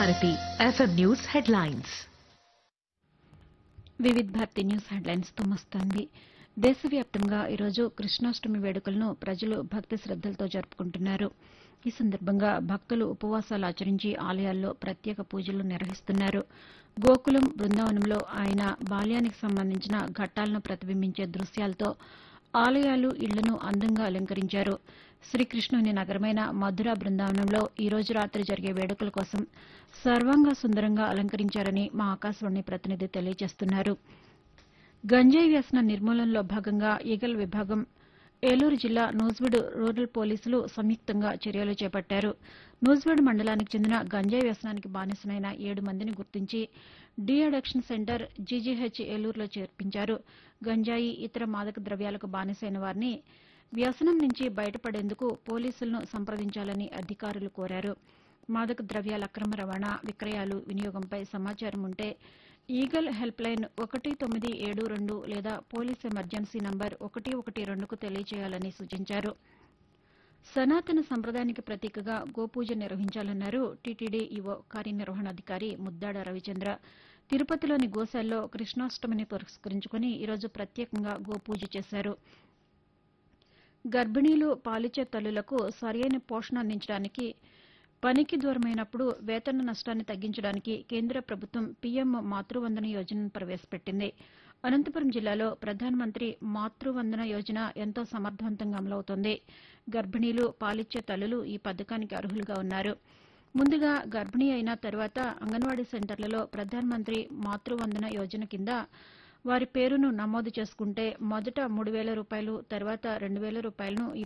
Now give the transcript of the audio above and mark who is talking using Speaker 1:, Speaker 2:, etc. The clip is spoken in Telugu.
Speaker 1: Bharati FM news headlines
Speaker 2: Vividh Bharati news headlines తో మస్తాంది దేశవ్యాప్తంగా ఈరోజు కృష్ణాష్టమి వేడుకలను ప్రజలు భక్తి శ్రద్దలతో జరుపుకుంటున్నారు ఈ సందర్భంగా భక్తులు ఉపవాసాలు ఆచరించి ఆలయాల్లో ప్రత్యేక పూజలు నిర్వహిస్తున్నారు గోకులం బృందావనంలో ఆయన బాల్యానికి సంబంధించిన ఘట్టాలను ప్రతిబింబించే దృశ్యాలతో ఆలయాలు ఇళ్లను అందంగా అలంకరించారు శ్రీకృష్ణుని నగరమైన మధుర బృందావనంలో ఈ రోజు రాత్రి జరిగే వేడుకల కోసం సర్వాంగ సుందరంగా అలంకరించారని మా ఆకాశవాణి ప్రతినిధి తెలియజేస్తున్నారు గంజాయి వ్యసన నిర్మూలనలో భాగంగా ఈగల్ విభాగం ఏలూరు జిల్లా నూజివీడు రూరల్ పోలీసులు సంయుక్తంగా చర్యలు చేపట్టారు నూజివీడు మండలానికి చెందిన గంజాయి వ్యసనానికి బానిసలైన ఏడు మందిని గుర్తించి డీ అడక్షన్ సెంటర్ జీజీహెచ్ ఏలూరులో చేర్పించారు గంజాయి ఇతర మాదక ద్రవ్యాలకు బానిసైన వారిని వ్యసనం నుంచి బయటపడేందుకు పోలీసులను సంప్రదించాలని అధికారులు కోరారు మాదక ద్రవ్యాల అక్రమ రవాణా విక్రయాలు వినియోగంపై సమాచారం ఉంటే ఈగల్ హెల్ప్ లైన్ ఒకటి తొమ్మిది ఏడు రెండు లేదా పోలీస్ ఎమర్జెన్సీ నంబర్ ఒకటి ఒకటి రెండుకు తెలియజేయాలని సూచించారు సనాతన సంప్రదాయానికి ప్రతీకగా గోపూజ నిర్వహించాలన్నారు టీటీడీ ఈవో కార్యనిర్వహణాధికారి ముద్దాడ రవిచంద్ర తిరుపతిలోని గోశాల్లో కృష్ణాష్టమిని పురస్కరించుకుని ఈరోజు ప్రత్యేకంగా గోపూజ చేశారు గర్భిణీలు పాలిచ్చే తల్లులకు సరైన పోషణ అందించడానికి పనికి దూరమైనప్పుడు వేతన నష్టాన్ని తగ్గించడానికి కేంద్ర ప్రభుత్వం పీఎం మాతృవందన యోజనను ప్రవేశపెట్టింది అనంతపురం జిల్లాలో ప్రధానమంత్రి మాతృవందన యోజన ఎంతో సమర్థవంతంగా అమలవుతోంది గర్భిణీలు పాలిచ్చే తల్లులు ఈ పథకానికి అర్హులుగా ఉన్నారు ముందుగా గర్భిణీ అయిన తర్వాత అంగన్వాడీ సెంటర్లలో ప్రధానమంత్రి మాతృవందన యోజన కింద వారి పేరును నమోదు చేసుకుంటే మొదట మూడు వేల రూపాయలు తర్వాత రెండు వేల రూపాయలను ఈ